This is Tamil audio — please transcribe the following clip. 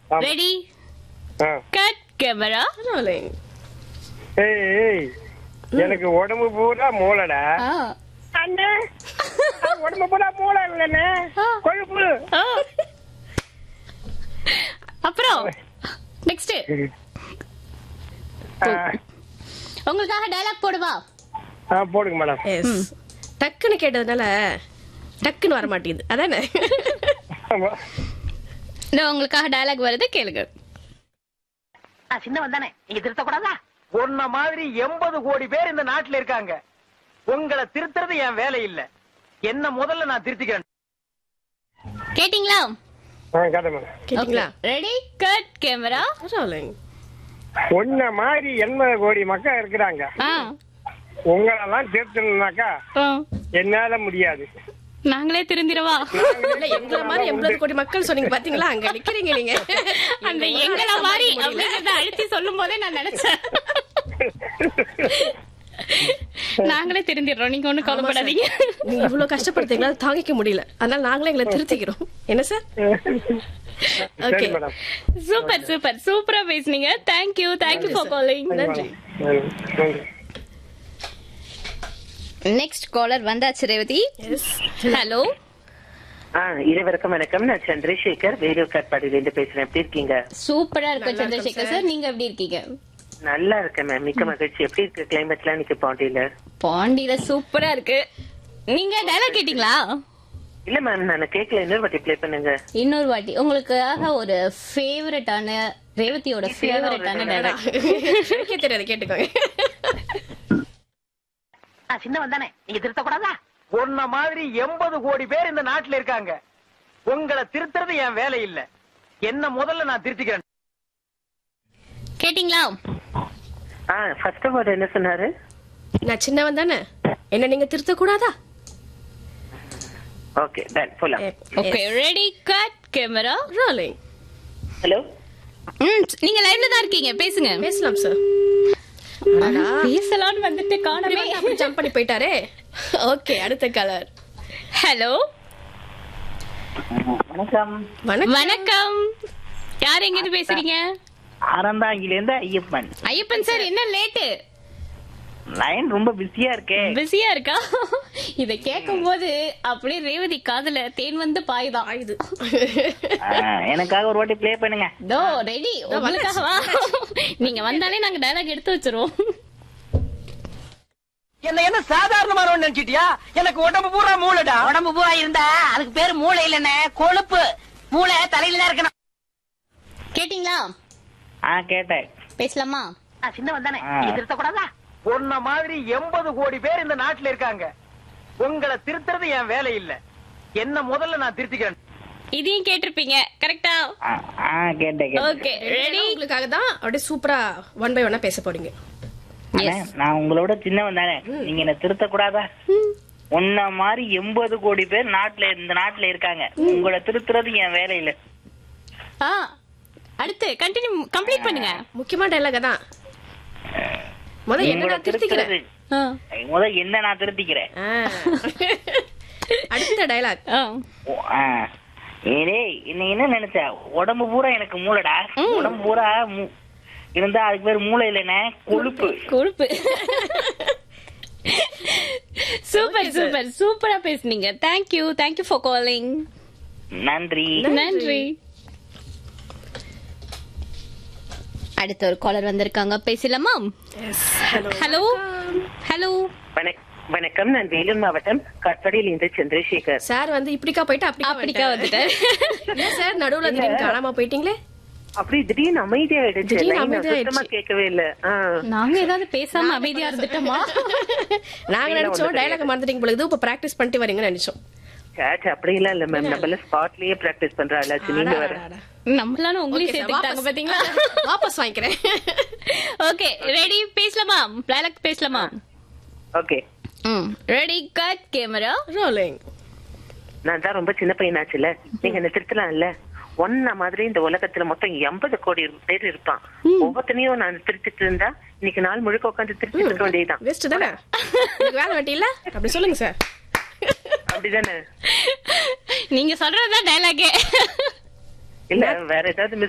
ஆமா. ரெடி ஆ. கட் கேமரா ரோலிங் ஏய் ஏய் எனக்கு உடம்பு பூரா மூளைடா அண்ணே உடம்பு பூரா மூளை இல்லண்ணே ஆ. கொழுப்பு அப்புறம் நெக்ஸ்ட் ஆ, உங்களுக்காக டயலாக் போடுவா ஆ, போடுங்க மேடம் எஸ் டக்குன்னு கேட்டதுனால டக்குன்னு வர மாட்டேங்குது அதானே ஆமா. இந்த உங்களுக்காக டயலாக் வருது கேளுங்க நான் சின்னவன் தானே நீங்க திருத்தக்கூடாதா உன்ன மாதிரி எண்பது கோடி பேர் இந்த நாட்டுல இருக்காங்க உங்களை திருத்துறது என் வேலை இல்ல என்ன முதல்ல நான் திருத்திக்கிறேன் கேட்டிங்களா ஆ, கேட்டேன் மேடம் கேட்டீங்களா ரெடி கட் கேமரா ரோலிங் உன்ன மாதிரி எண்பது கோடி மக்கள் இருக்கிறாங்க ஆ உங்களெல்லாம் திருத்தணும்னாக்கா ஆ. என்னால முடியாது நாங்களே திருந்திரவா இல்ல எங்களை மாதிரி எண்பது கோடி மக்கள் சொன்னீங்க பாத்தீங்களா அங்க நிக்கிறீங்க நீங்க அந்த எங்கள மாதிரி அப்படிங்கறத அழுத்தி சொல்லும் போதே நான் நினைச்சேன் நாங்களே திருந்திடுறோம் நீங்க ஒண்ணும் கவலைப்படாதீங்க நீங்க இவ்வளவு கஷ்டப்படுத்தீங்களா அதை தாங்கிக்க முடியல அதனால நாங்களே எங்களை திருத்திக்கிறோம் என்ன சார் சரி ஓகே மேடம் சூப்பர் சூப்பர் சூப்பரா பேசுனீங்க தேங்க்யூ தேங்க்யூ ஃபார் காலிங் நன்றி நன்றி. நன்றி நெக்ஸ்ட் காலர் வந்தாச்சு ரேவதி ஹலோ ஆ இருவருக்கும் வணக்கம் நான் சந்திரசேகர் வேலூர் காட்பாடியில இருந்து பேசுறேன் எப்படி இருக்கீங்க சூப்பரா இருக்கு சந்திரசேகர் சார் நீங்க எப்படி இருக்கீங்க நல்லா இருக்கேன் மேம் மிக்க மகிழ்ச்சி எப்படி இருக்கு கிளைமேட்லாம் இன்னைக்கு பாண்டியில பாண்டியில சூப்பரா இருக்கு நீங்க டயலாக் கேட்டீங்களா இல்ல மேம் நான் கேட்கல இன்னொரு வாட்டி ப்ளே பண்ணுங்க இன்னொரு வாட்டி உங்களுக்காக ஒரு ஃபேவரட்டான ரேவதியோட ஃபேவரட்டான டயலாக் எனக்கே தெரியாது கேட்டுக்கோங்க நான் சின்னவன் தானே நீங்க திருத்தக்கூடாதா உன்ன மாதிரி எண்பது கோடி பேர் இந்த நாட்டுல இருக்காங்க உங்களை திருத்துறது என் வேலை இல்ல என்ன முதல்ல நான் திருத்திக்கிறேன் கேட்டீங்களா ஆ ஃபர்ஸ்ட் வேர்ட் என்ன சொன்னாரு நான் சின்னவன் தானே என்ன நீங்க திருத்த கூடாதா ஓகே டன் போலாம் okay ready cut camera rolling hello ம் நீங்க லைவ்ல தான் இருக்கீங்க பேசுங்க பேசலாம் சார் பேசலாம்னு வந்துட்டு காணவே ஜம்ப் பண்ணி போயிட்டாரே ஓகே அடுத்த கலர் ஹலோ வணக்கம் வணக்கம் வணக்கம் யார் எங்க இருந்து பேசுறீங்க அறந்தாங்கில இருந்து ஐயப்பன் ஐயப்பன் சார் என்ன லேட்டு லைன் ரொம்ப பிஸியா இருக்கே பிஸியா இருக்கா இத கேட்கும் போது அப்படியே ரேவதி காதுல தேன் வந்து பாயுதான் ஆயுது ஆ, எனக்காக ஒரு வாட்டி ப்ளே பண்ணுங்க தோ ரெடி உங்களுக்காக வா நீங்க வந்தாலே நாங்க டயலாக் எடுத்து வச்சிருவோம் என்ன என்ன சாதாரணமானவன் நினைச்சிட்டியா எனக்கு உடம்பு பூரா மூளைடா உடம்பு பூரா இருந்தா அதுக்கு பேரு மூளை இல்லன்னு கொழுப்பு மூளை தலையில தான் இருக்கணும் கேட்டீங்களா ஆ கேட்டேன் பேசலாமா நான் சின்னவன் தானே ஆ. நீங்க திருத்தக்கூடாதா உன்ன மாதிரி எண்பது கோடி பேர் இந்த நாட்டுல இருக்காங்க உங்களை திருத்துறது என் வேலை இல்ல என்ன முதல்ல நான் திருத்திக்கிறேன் இதையும் கேட்டிருப்பீங்க கரெக்டா ஆ, ஆ கேட்டேன் கேட்டேன் ஓகே ரெடி உங்களுக்காக தான் அப்படியே சூப்பரா ஒன் பை ஒன்னா பேச போறீங்க அண்ணே, நான் உங்களோட சின்னவன் தானே நீங்க என்ன திருத்த கூடாதா உன்ன மாதிரி எண்பது கோடி பேர் நாட்டுல இந்த நாட்டுல இருக்காங்க உங்களை திருத்துறது என் வேலை இல்ல ஆ அடுத்து கண்டினியூ கம்ப்ளீட் பண்ணுங்க முக்கியமான டைலாக தான் முத என்ன உங்களை நான் திருத்திக்கிறேன் திருத்துறது ஆ. முத என்ன நான் திருத்திக்கிறேன் ஆ. அடுத்த டைலாக் ஆ. ஓ, ஆ. ஏடேய் என்ன என்ன நினைச்ச உடம்பு பூரா எனக்கு மூளைடா உடம்பு பூரா மூ- இருந்தா அதுக்கு பேர் மூளை இல்லைண்ணே கொழுப்பு கொழுப்பு சூப்பர் சூப்பர் சூப்பரா பேசுனீங்க தேங்க்யூ தேங்க்யூ ஃபார் காலிங் நன்றி நன்றி அடுத்த ஒரு காலர் வந்திருக்காங்க பேசலாமா ஹலோ ஹலோ வணக்- வணக்கம் நான் வேலூர் மாவட்டம் காட்பாடியில இருந்து சந்திரசேகர் சார் வந்து இப்படிக்கா போயிட்டு அப்படிக்கா அப்படிக்கா வந்துட்டாரு. வந்துட்டேன் ஏன் சார் நடுவுல திடீர்னு காணாம போயிட்டீங்களே அப்படி திடீர்னு அமைதியாயிடுச்சு திடீர்னு line அமைதியாயிடுச்சு. சுத்தமா கேட்கவே இல்ல ஆ. நாங்க ஏதாவது பேசாம அமைதியா இருந்துட்டோமா நாங்க நினைச்சோம் டைலாக் மறந்துட்டீங்க போல இது இப்ப பிராக்டிஸ் பண்ணிட்டு வரீங்கன்னு நினைச்சோம் சேட் அப்படிலாம் இல்ல மேம் நம்மள ஸ்பாட்லயே பிராக்டிஸ் பண்றாளாச்சு நீங்க வர அடா, அடா. நம்மளால உங்களையும் Okay, sir, சேர்த்துக்கிட்டாங்க வாபஸ். பாத்தீங்களா வாபஸ் வாங்கிக்கிறேன் ஓகே ரெடி பேசலாமா டயலாக் பேசலாமா ஓகே ம் ரெடி கட் கேமரா ரோலிங் நான் தான் ரொம்ப சின்ன பையனாச்சுல நீங்க என்ன திருத்தலாம்ல ஒன்ன மாதிரி இந்த உலகத்துல மொத்தம் எண்பது கோடி பேர் இருப்பான் ஒவ்வொருத்தனையும் நான் திருத்திட்டு இருந்தா இன்னைக்கு நாள் முழுக்க உட்காந்து திருத்திட்டு இருக்க வேண்டியதுதான் வேஸ்ட் தானே எனக்கு வேலை வெட்டி இல்ல அப்படி சொல்லுங்க சார் அப்படிதானே நீங்க சொல்றதுதான் டயலாகே இல்ல வேற ஏதாவது